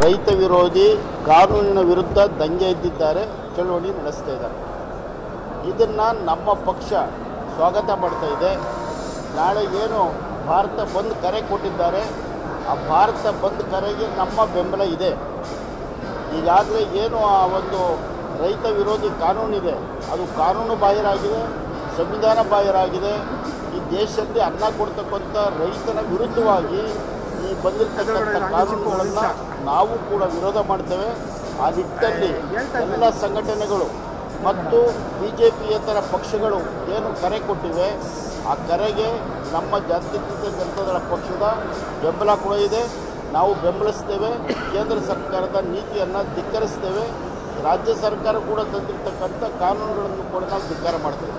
ರೈತ ವಿರೋಧಿ ಕಾನೂನಿನ ವಿರುದ್ಧ ದಂಗೆ ಎದ್ದಿದ್ದಾರೆ ಚಳವಳಿ ನಡೆಸ್ತಾ ಇದ್ದಾರೆ ಇದನ್ನು ನಮ್ಮ ಪಕ್ಷ ಸ್ವಾಗತ ಮಾಡ್ತಾ ಇದೆ ನಾಳೆ ಏನು ಭಾರತ ಬಂದ್ ಕರೆ ಕೊಟ್ಟಿದ್ದಾರೆ ಆ ಭಾರತ ಬಂದ್ ಕರೆಗೆ ನಮ್ಮ ಬೆಂಬಲ ಇದೆ ಈಗಾಗಲೇ ಏನು ಆ ಒಂದು ರೈತ ವಿರೋಧಿ ಕಾನೂನಿದೆ ಅದು ಕಾನೂನು ಬಾಹಿರಾಗಿದೆ ಸಂವಿಧಾನ ಬಾಹಿರಾಗಿದೆ ಈ ದೇಶದಲ್ಲಿ ಅನ್ನ ಕೊಡ್ತಕ್ಕಂಥ ರೈತನ ವಿರುದ್ಧವಾಗಿ ಈ ಬಂದಿರತಕ್ಕಂಥ ಕಾನೂನುಗಳನ್ನು ನಾವು ಕೂಡ ವಿರೋಧ ಮಾಡ್ತೇವೆ ಆ ನಿಟ್ಟಲ್ಲಿ ಎಲ್ಲ ಸಂಘಟನೆಗಳು ಮತ್ತು ಬಿ ಜೆ ಪಿಯೇತರ ಪಕ್ಷಗಳು ಏನು ಕರೆ ಕೊಟ್ಟಿವೆ ಆ ಕರೆಗೆ ನಮ್ಮ ಜಾತ್ಯತೀತ ಜನತಾದಳ ಪಕ್ಷದ ಬೆಂಬಲ ಕೂಡ ಇದೆ ನಾವು ಬೆಂಬಲಿಸ್ತೇವೆ ಕೇಂದ್ರ ಸರ್ಕಾರದ ನೀತಿಯನ್ನು ಧಿಕ್ಕರಿಸ್ತೇವೆ ರಾಜ್ಯ ಸರ್ಕಾರ ಕೂಡ ತಂದಿರತಕ್ಕಂಥ ಕಾನೂನುಗಳನ್ನು ಕೂಡ ನಾವು ಧಿಕ್ಕಾರ ಮಾಡ್ತೇವೆ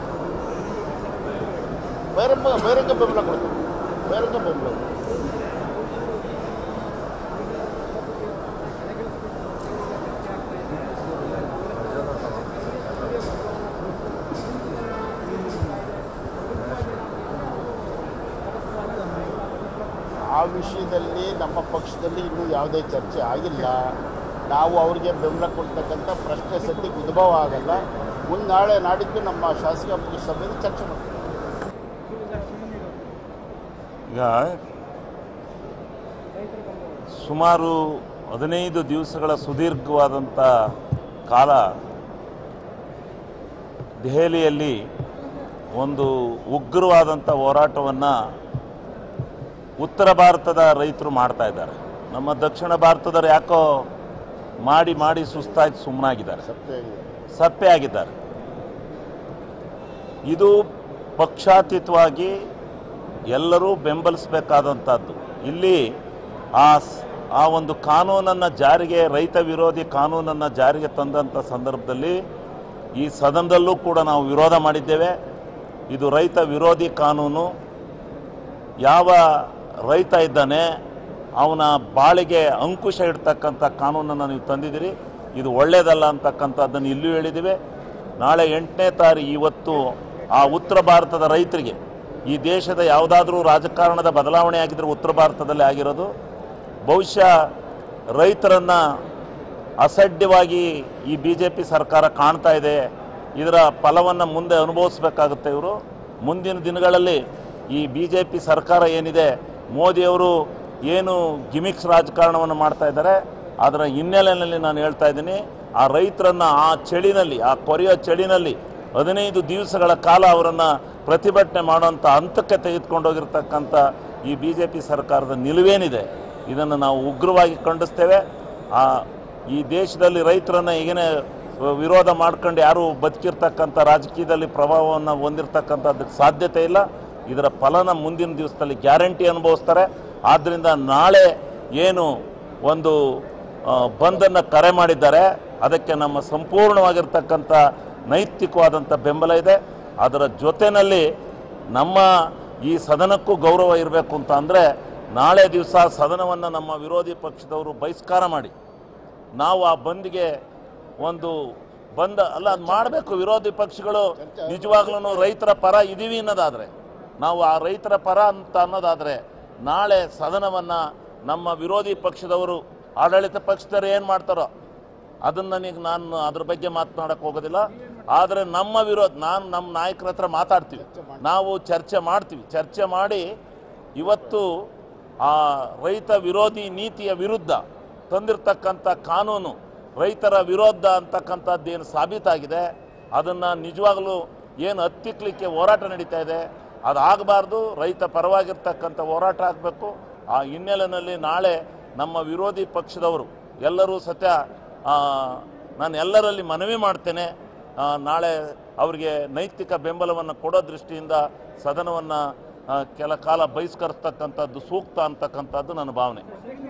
ಬಹಿರಂಗ ಬಹಿರಂಗ ಬೆಂಬಲ ಕೊಡ್ತೇವೆ ಬಹಿರಂಗ ಬೆಂಬಲ ಆ ವಿಷಯದಲ್ಲಿ ನಮ್ಮ ಪಕ್ಷದಲ್ಲಿ ಇನ್ನೂ ಯಾವುದೇ ಚರ್ಚೆ ಆಗಿಲ್ಲ ನಾವು ಅವರಿಗೆ ಬೆಂಬಲ ಕೊಡ್ತಕ್ಕಂಥ ಪ್ರಶ್ನೆ ಸದ್ಯಕ್ಕೆ ಉದ್ಭವ ಆಗಲ್ಲ ಮುಂದೆ ನಾಳೆ ನಾಡಿದ್ದು ನಮ್ಮ ಶಾಸಕ ಪಕ್ಷ ಸಭೆಯಲ್ಲಿ ಚರ್ಚೆ ಮಾಡ್ತೀವಿ ಈಗ ಸುಮಾರು ಹದಿನೈದು ದಿವಸಗಳ ಸುದೀರ್ಘವಾದಂಥ ಕಾಲ ದೆಹಲಿಯಲ್ಲಿ ಒಂದು ಉಗ್ರವಾದಂಥ ಹೋರಾಟವನ್ನು ಉತ್ತರ ಭಾರತದ ರೈತರು ಮಾಡ್ತಾ ಇದ್ದಾರೆ ನಮ್ಮ ದಕ್ಷಿಣ ಭಾರತದವ್ರು ಯಾಕೋ ಮಾಡಿ ಮಾಡಿ ಸುಸ್ತಾಗಿ ಸುಮ್ಮನಾಗಿದ್ದಾರೆ ಸತ್ಯ ಸಪ್ಪೆ ಆಗಿದ್ದಾರೆ ಇದು ಪಕ್ಷಾತೀತವಾಗಿ ಎಲ್ಲರೂ ಬೆಂಬಲಿಸಬೇಕಾದಂಥದ್ದು ಇಲ್ಲಿ ಆ ಸ್- ಆ ಒಂದು ಕಾನೂನನ್ನು ಜಾರಿಗೆ ರೈತ ವಿರೋಧಿ ಕಾನೂನನ್ನು ಜಾರಿಗೆ ತಂದಂಥ ಸಂದರ್ಭದಲ್ಲಿ ಈ ಸದನದಲ್ಲೂ ಕೂಡ ನಾವು ವಿರೋಧ ಮಾಡಿದ್ದೇವೆ ಇದು ರೈತ ವಿರೋಧಿ ಕಾನೂನು ಯಾವ ರೈತ ಇದ್ದಾನೆ ಅವನ ಬಾಳಿಗೆ ಅಂಕುಶ ಇಡ್ತಕ್ಕಂಥ ಕಾನೂನನ್ನು ನೀವು ತಂದಿದ್ದೀರಿ ಇದು ಒಳ್ಳೆಯದಲ್ಲ ಅಂತಕ್ಕಂಥದ್ದನ್ನು ಇಲ್ಲೂ ಹೇಳಿದ್ದೀವಿ ನಾಳೆ ಎಂಟನೇ ತಾರೀಕು ಇವತ್ತು ಆ ಉತ್ತರ ಭಾರತದ ರೈತರಿಗೆ ಈ ದೇಶದ ಯಾವುದಾದ್ರೂ ರಾಜಕಾರಣದ ಬದಲಾವಣೆ ಆಗಿದ್ರೆ ಉತ್ತರ ಭಾರತದಲ್ಲಿ ಆಗಿರೋದು ಬಹುಶಃ ರೈತರನ್ನು ಅಸಡ್ಯವಾಗಿ ಈ ಬಿ ಜೆ ಪಿ ಸರ್ಕಾರ ಕಾಣ್ತಾ ಇದೆ ಇದರ ಫಲವನ್ನು ಮುಂದೆ ಅನುಭವಿಸ್ಬೇಕಾಗುತ್ತೆ ಇವರು ಮುಂದಿನ ದಿನಗಳಲ್ಲಿ ಈ ಬಿ ಜೆ ಪಿ ಸರ್ಕಾರ ಏನಿದೆ ಮೋದಿಯವರು ಏನು ಗಿಮಿಕ್ಸ್ ರಾಜಕಾರಣವನ್ನು ಮಾಡ್ತಾ ಇದ್ದಾರೆ ಅದರ ಹಿನ್ನೆಲೆಯಲ್ಲಿ ನಾನು ಹೇಳ್ತಾ ಇದ್ದೀನಿ ಆ ರೈತರನ್ನು ಆ ಚಳಿನಲ್ಲಿ ಆ ಕೊರೆಯೋ ಚಳಿನಲ್ಲಿ ಹದಿನೈದು ದಿವಸಗಳ ಕಾಲ ಅವರನ್ನು ಪ್ರತಿಭಟನೆ ಮಾಡುವಂಥ ಹಂತಕ್ಕೆ ತೆಗೆದುಕೊಂಡೋಗಿರ್ತಕ್ಕಂಥ ಈ ಬಿ ಜೆ ಪಿ ಸರ್ಕಾರದ ನಿಲುವೇನಿದೆ ಇದನ್ನು ನಾವು ಉಗ್ರವಾಗಿ ಖಂಡಿಸ್ತೇವೆ ಆ ಈ ದೇಶದಲ್ಲಿ ರೈತರನ್ನು ಈಗೇನೆ ವಿರೋಧ ಮಾಡ್ಕೊಂಡು ಯಾರು ಬದುಕಿರ್ತಕ್ಕಂಥ ರಾಜಕೀಯದಲ್ಲಿ ಪ್ರಭಾವವನ್ನು ಹೊಂದಿರತಕ್ಕಂಥದ್ದಕ್ಕೆ ಸಾಧ್ಯತೆ ಇಲ್ಲ ಇದರ ಫಲನ ಮುಂದಿನ ದಿವಸದಲ್ಲಿ ಗ್ಯಾರಂಟಿ ಅನುಭವಿಸ್ತಾರೆ ಆದ್ದರಿಂದ ನಾಳೆ ಏನು ಒಂದು ಆ, ಬಂದನ್ನು ಕರೆ ಮಾಡಿದ್ದಾರೆ ಅದಕ್ಕೆ ನಮ್ಮ ಸಂಪೂರ್ಣವಾಗಿರ್ತಕ್ಕಂಥ ನೈತಿಕವಾದಂಥ ಬೆಂಬಲ ಇದೆ ಅದರ ಜೊತೆಯಲ್ಲಿ ನಮ್ಮ ಈ ಸದನಕ್ಕೂ ಗೌರವ ಇರಬೇಕು ಅಂತ ಅಂದರೆ ನಾಳೆ ದಿವಸ ಸದನವನ್ನು ನಮ್ಮ ವಿರೋಧಿ ಪಕ್ಷದವರು ಬಹಿಷ್ಕಾರ ಮಾಡಿ ನಾವು ಆ ಬಂದ್ಗೆ ಒಂದು ಬಂದ ಅಲ್ಲ ಅದು ಮಾಡಬೇಕು ವಿರೋಧಿ ಪಕ್ಷಗಳು ನಿಜವಾಗ್ಲೂ ರೈತರ ಪರ ಇದೀವಿ ಅನ್ನೋದಾದರೆ ನಾವು ಆ ರೈತರ ಪರ ಅಂತ ಅನ್ನೋದಾದರೆ ನಾಳೆ ಸದನವನ್ನು ನಮ್ಮ ವಿರೋಧಿ ಪಕ್ಷದವರು ಆಡಳಿತ ಪಕ್ಷದವರು ಏನು ಮಾಡ್ತಾರೋ ಅದನ್ನು ನನಗೆ ನಾನು ಅದ್ರ ಬಗ್ಗೆ ಮಾತನಾಡಕ್ಕೆ ಹೋಗೋದಿಲ್ಲ ಆದರೆ ನಮ್ಮ ವಿರೋಧ ನಾನು ನಮ್ಮ ನಾಯಕರ ಹತ್ರ ಮಾತಾಡ್ತೀವಿ ನಾವು ಚರ್ಚೆ ಮಾಡ್ತೀವಿ ಚರ್ಚೆ ಮಾಡಿ ಇವತ್ತು ಆ ರೈತ ವಿರೋಧಿ ನೀತಿಯ ವಿರುದ್ಧ ತಂದಿರತಕ್ಕಂಥ ಕಾನೂನು ರೈತರ ವಿರೋಧ ಅಂತಕ್ಕಂಥದ್ದೇನು ಸಾಬೀತಾಗಿದೆ ಅದನ್ನು ನಿಜವಾಗಲೂ ಏನು ಹತ್ತಿಕ್ಲಿಕ್ಕೆ ಹೋರಾಟ ನಡೀತಾ ಇದೆ ಅದಾಗಬಾರ್ದು ರೈತ ಪರವಾಗಿರ್ತಕ್ಕಂಥ ಹೋರಾಟ ಆಗಬೇಕು ಆ ಹಿನ್ನೆಲೆಯಲ್ಲಿ ನಾಳೆ ನಮ್ಮ ವಿರೋಧಿ ಪಕ್ಷದವರು ಎಲ್ಲರೂ ಸತ್ಯ ಆ, ನಾನು ಎಲ್ಲರಲ್ಲಿ ಮನವಿ ಮಾಡ್ತೇನೆ ಆ, ನಾಳೆ ಅವರಿಗೆ ನೈತಿಕ ಬೆಂಬಲವನ್ನು ಕೊಡೋ ದೃಷ್ಟಿಯಿಂದ ಸದನವನ್ನು ಕೆಲ ಕಾಲ ಬಹಿಷ್ಕರಿಸ್ತಕ್ಕಂಥದ್ದು ಸೂಕ್ತ ಅಂತಕ್ಕಂಥದ್ದು ನನ್ನ ಭಾವನೆ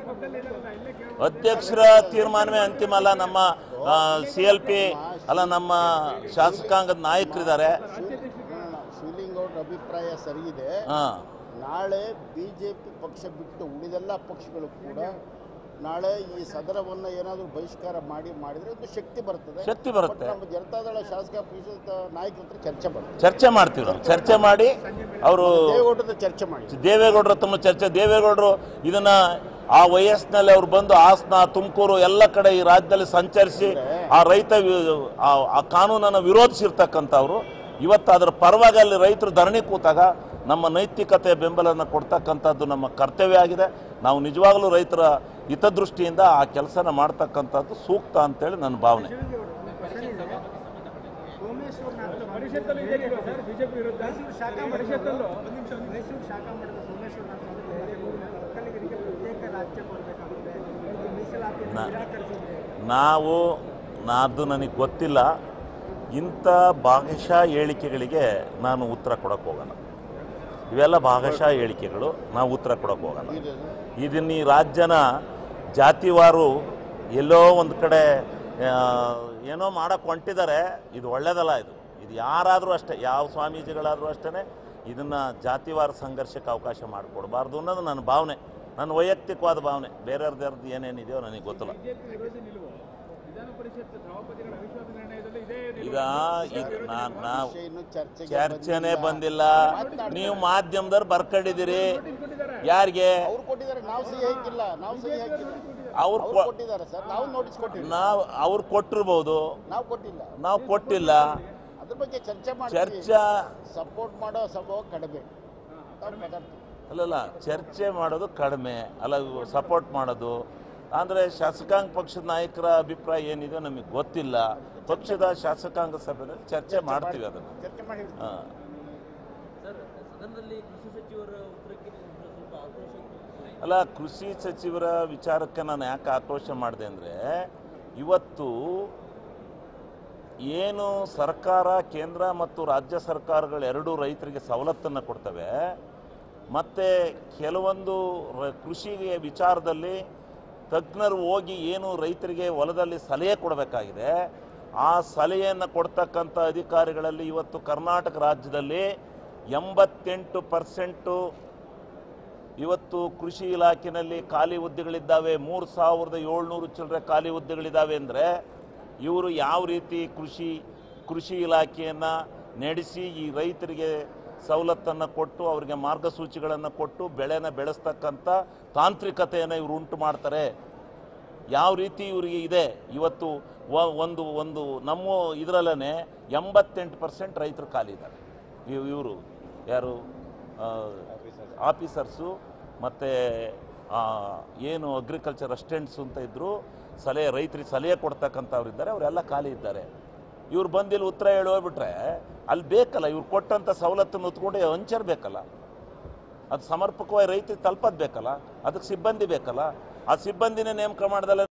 ಅಧ್ಯಕ್ಷರ ತೀರ್ಮಾನವೇ ಅಂತಿಮ ಅಲ್ಲ ನಮ್ಮ ಸಿ ಎಲ್ ಪಿ ಅಲ್ಲ ನಮ್ಮ ಶಾಸಕಾಂಗದ ನಾಯಕರಿದ್ದಾರೆ ಶಿವಲಿಂಗ ಅವ್ರ ಅಭಿಪ್ರಾಯ ಸರಿ ಇದೆ ಹಾಂ ನಾಳೆ ಬಿ ಜೆ ಪಿ ಪಕ್ಷ ಬಿಟ್ಟು ಉಳಿದೆಲ್ಲ ಪಕ್ಷಗಳು ಕೂಡ ನಾಳೆ ಈ ಸದನವನ್ನು ಏನಾದರೂ ಬಹಿಷ್ಕಾರ ಮಾಡಿ ಮಾಡಿದರೆ ಒಂದು ಶಕ್ತಿ ಬರ್ತದೆ ಶಕ್ತಿ ಬರುತ್ತೆ. ಬಟ್ ನಮ್ಮ ಜನತಾದಳ ಶಾಸಕ ಪರಿಷತ್ ನಾಯಕರ ಹತ್ರ ಚರ್ಚೆ ಬರ್ತದೆ ಚರ್ಚೆ ಮಾಡ್ತೀವಿ ನಾವು ಚರ್ಚೆ ಮಾಡಿ ಅವರು ದೇವೇಗೌಡರ ಚರ್ಚೆ ಮಾಡಿ ದೇವೇಗೌಡರ ತಮ್ಮ ಚರ್ಚೆ ದೇವೇಗೌಡರು ಇದನ್ನ ಆ ವಯಸ್ಸಿನಲ್ಲಿ ಅವ್ರು ಬಂದು ಹಾಸನ ತುಮಕೂರು ಎಲ್ಲ ಕಡೆ ಈ ರಾಜ್ಯದಲ್ಲಿ ಸಂಚರಿಸಿ ಆ ರೈತ ವಿ- ಆ- ಆ ಕಾನೂನನ್ನು ವಿರೋಧಿಸಿರ್ತಕ್ಕಂಥವ್ರು ಇವತ್ತು ಅದರ ಪರವಾಗಿ ಅಲ್ಲಿ ರೈತರು ಧರಣಿ ಕೂತಾಗ ನಮ್ಮ ನೈತಿಕತೆ ಬೆಂಬಲನ ಕೊಡ್ತಕ್ಕಂಥದ್ದು ನಮ್ಮ ಕರ್ತವ್ಯ ಆಗಿದೆ ನಾವು ನಿಜವಾಗಲೂ ರೈತರ ಹಿತದೃಷ್ಟಿಯಿಂದ ಆ ಕೆಲಸನ ಮಾಡ್ತಕ್ಕಂಥದ್ದು ಸೂಕ್ತ ಅಂತೇಳಿ ನನ್ನ ಭಾವನೆ ಪರಿಷತ್ತಲ್ಲಿ ಇದೆ ಈಗ ಸರ್ ಬಿಜೆಪಿ ವಿರುದ್ಧ ಶಾಖಾ ಪರಿಷತ್ತಲ್ಲೂ ಮೈಸೂರು ಶಾಖಾ ಮಾಡಿದ ಸೋಮೇಶ್ವರನಾಥ್ ಅವರು ಒಕ್ಕಲಿಗರಿಗೆ ಪ್ರತ್ಯೇಕ ರಾಜ್ಯ ಕೊಡಬೇಕಾಗುತ್ತೆ ಇದು ಮೀಸಲಾತಿಯನ್ನು ನಾ- ನಿರಾಕರಿಸಿದ್ರೆ ನಾವು ಅದು ನನಗೆ ಗೊತ್ತಿಲ್ಲ ಇಂಥ ಭಾಗಶಃ ಹೇಳಿಕೆಗಳಿಗೆ ನಾನು ಉತ್ತರ ಕೊಡೋಕ್ಕೆ ಹೋಗಲ್ಲ ಇವೆಲ್ಲ ಭಾಗಶಃ ಹೇಳಿಕೆಗಳು ನಾವು ಉತ್ತರ ಕೊಡೋಕ್ಕೆ ಹೋಗಲ್ಲ ಇದನ್ನ ಈ ರಾಜ್ಯನ ಜಾತಿವಾರು ಎಲ್ಲೋ ಒಂದು ಕಡೆ ಆ, ಏನೋ ಮಾಡಕ್ಕೆ ಹೊಂಟಿದ್ದಾರೆ ಇದು ಒಳ್ಳೇದಲ್ಲ ಇದು ಇದು ಯಾರಾದರೂ ಅಷ್ಟೇ ಯಾವ ಸ್ವಾಮೀಜಿಗಳಾದರೂ ಅಷ್ಟೇ ಇದನ್ನು ಜಾತಿವಾರ ಸಂಘರ್ಷಕ್ಕೆ ಅವಕಾಶ ಮಾಡಿಕೊಡ್ಬಾರ್ದು ಅನ್ನೋದು ನನ್ನ ಭಾವನೆ ನನ್ನ ವೈಯಕ್ತಿಕವಾದ ಭಾವನೆ ಬೇರೆಯವ್ರದ್ದು ಏನೇನಿದೆಯೋ ನನಗೆ ಗೊತ್ತಿಲ್ಲ ಬಿಜೆಪಿ ವಿರೋಧಿ ನಿಲುವು ವಿಧಾನ ಪರಿಷತ್ ಸಭಾಪತಿಗಳ ಅವಿಶ್ವಾಸ ನಿರ್ಣಯದಲ್ಲಿ ಇದೇ ನಿಲುವು. ಈಗ ಈಗ ನಾ- ನಾವು ವಿಷಯ ಇನ್ನೂ ಚರ್ಚೆಗೆ ಚರ್ಚೆನೆ ಬಂದಿಲ್ಲ. ಬಂದಿಲ್ಲ ನೀವು ಮಾಧ್ಯಮದವ್ರು ಬರ್ಕೊಂಡಿದ್ದೀರಿ ಕೊಟ್ಟಿದ್ದಾರೆ. ಯಾರಿಗೆ ಅವ್ರು ಕೊಟ್ಟಿದ್ದಾರೆ ನಾವು ಸಹಿ ಹಾಕಿಲ್ಲ ನಾವು ಸಹಿ ಹಾಕಿಲ್ಲ ಅವ್ರು ಅವ್ರು ಕೊಟ್ಟಿದ್ದಾರೆ ಸರ್ ನಾವು ನೋಟಿಸ್ ಕೊಟ್ಟಿಲ್ಲ ನಾವು ಅವ್ರು ಕೊಟ್ಟಿರ್ಬೋದು ನಾವು ಕೊಟ್ಟಿಲ್ಲ ನಾವು ಕೊಟ್ಟಿಲ್ಲ ಅದ್ರ ಬಗ್ಗೆ ಚರ್ಚೆ ಮಾಡಿ ಚರ್ಚಾ ಸಪೋರ್ಟ್ ಮಾಡೋ ಸ್ವಭಾವ ಕಡಿಮೆ ನಾವು ಮಾತಾಡ್ತೀವಿ ಅಲ್ಲಲ್ಲ ಚರ್ಚೆ ಮಾಡೋದು ಕಡಿಮೆ ಅಲ್ಲ ಸಪೋರ್ಟ್ ಮಾಡೋದು ಅಂದರೆ ಶಾಸಕಾಂಗ ಪಕ್ಷದ ನಾಯಕರ ಅಭಿಪ್ರಾಯ ಏನಿದೆ ನಮಗೆ ಗೊತ್ತಿಲ್ಲ ಪಕ್ಷದ ಶಾಸಕಾಂಗ ಸಭೆಯಲ್ಲಿ ಚರ್ಚೆ ಮಾಡ್ತೀವಿ ಅದನ್ನು ಚರ್ಚೆ ಮಾಡಿ ಹಾಂ ಸರ್ ಸದನದಲ್ಲಿ ಕೃಷಿ ಸಚಿವರ ಉತ್ತರಕ್ಕೆ ನೀವು ಸ್ವಲ್ಪ ಆಕ್ರೋಶ ವ್ಯಕ್ತಪಡಿಸಿದ್ರಿ. ಅಲ್ಲ ಕೃಷಿ ಸಚಿವರ ವಿಚಾರಕ್ಕೆ ನಾನು ಯಾಕೆ ಆಕ್ರೋಶ ಮಾಡಿದೆ ಅಂದರೆ ಇವತ್ತು ಏನು ಸರ್ಕಾರ ಕೇಂದ್ರ ಮತ್ತು ರಾಜ್ಯ ಸರ್ಕಾರಗಳು ಎರಡೂ ರೈತರಿಗೆ ಸವಲತ್ತನ್ನು ಕೊಡ್ತವೆ ಮತ್ತು ಕೆಲವೊಂದು ರ- ಕೃಷಿಗೆ ವಿಚಾರದಲ್ಲಿ ತಜ್ಞರು ಹೋಗಿ ಏನು ರೈತರಿಗೆ ಹೊಲದಲ್ಲಿ ಸಲಹೆ ಕೊಡಬೇಕಾಗಿದೆ ಆ ಸಲಹೆಯನ್ನು ಕೊಡ್ತಕ್ಕಂಥ ಅಧಿಕಾರಿಗಳಲ್ಲಿ ಇವತ್ತು ಕರ್ನಾಟಕ ರಾಜ್ಯದಲ್ಲಿ ಎಂಬತ್ತೆಂಟು ಪರ್ಸೆಂಟು ಇವತ್ತು ಕೃಷಿ ಇಲಾಖೆಯಲ್ಲಿ ಖಾಲಿ ಹುದ್ದೆಗಳಿದ್ದಾವೆ ಮೂರು ಸಾವಿರದ ಏಳ್ನೂರು ಚಿಲ್ಲರೆ ಖಾಲಿ ಹುದ್ದೆಗಳಿದ್ದಾವೆ ಅಂದರೆ ಇವರು ಯಾವ ರೀತಿ ಕೃಷಿ ಕೃಷಿ ಇಲಾಖೆಯನ್ನು ನಡೆಸಿ ಈ ರೈತರಿಗೆ ಸವಲತ್ತನ್ನು ಕೊಟ್ಟು ಅವರಿಗೆ ಮಾರ್ಗಸೂಚಿಗಳನ್ನು ಕೊಟ್ಟು ಬೆಳೆನ ಬೆಳೆಸ್ತಕ್ಕಂಥ ತಾಂತ್ರಿಕತೆಯನ್ನು ಇವರು ಉಂಟು ಮಾಡ್ತಾರೆ ಯಾವ ರೀತಿ ಇವರಿಗೆ ಇದೆ ಇವತ್ತು ವ- ಒಂದು ಒಂದು ನಮ್ಮ ಇದರಲ್ಲೇ ಎಂಬತ್ತೆಂಟು ಪರ್ಸೆಂಟ್ ರೈತರು ಖಾಲಿ ಇದ್ದಾರೆ ಇವರು ಯಾರು ಆಫೀಸರ್ಸು ಮತ್ತು ಏನು ಅಗ್ರಿಕಲ್ಚರ್ ಅಸಿಸ್ಟೆಂಟ್ಸ್ ಅಂತ ಇದ್ದರು ಸಲಹೆ ರೈತರಿಗೆ ಸಲಹೆ ಕೊಡ್ತಕ್ಕಂಥವ್ರು ಇದ್ದಾರೆ ಅವರೆಲ್ಲ ಖಾಲಿ ಇದ್ದಾರೆ ಇವ್ರು ಬಂದು ಇಲ್ಲಿ ಉತ್ತರ ಹೇಳಿ ಹೋಗ್ಬಿಟ್ರೆ ಅಲ್ಲಿ ಬೇಕಲ್ಲ ಇವ್ರು ಕೊಟ್ಟಂಥ ಸವಲತ್ತನ್ನು ಹೊತ್ಕೊಂಡು ಹಂಚರ್ಬೇಕಲ್ಲ ಅದು ಸಮರ್ಪಕವಾಗಿ ರೈತರಿಗೆ ತಲುಪೋದು ಬೇಕಲ್ಲ ಅದಕ್ಕೆ ಸಿಬ್ಬಂದಿ ಬೇಕಲ್ಲ ಆ ಸಿಬ್ಬಂದಿನೇ ನೇಮಕ ಮಾಡ್ದಲ್ಲ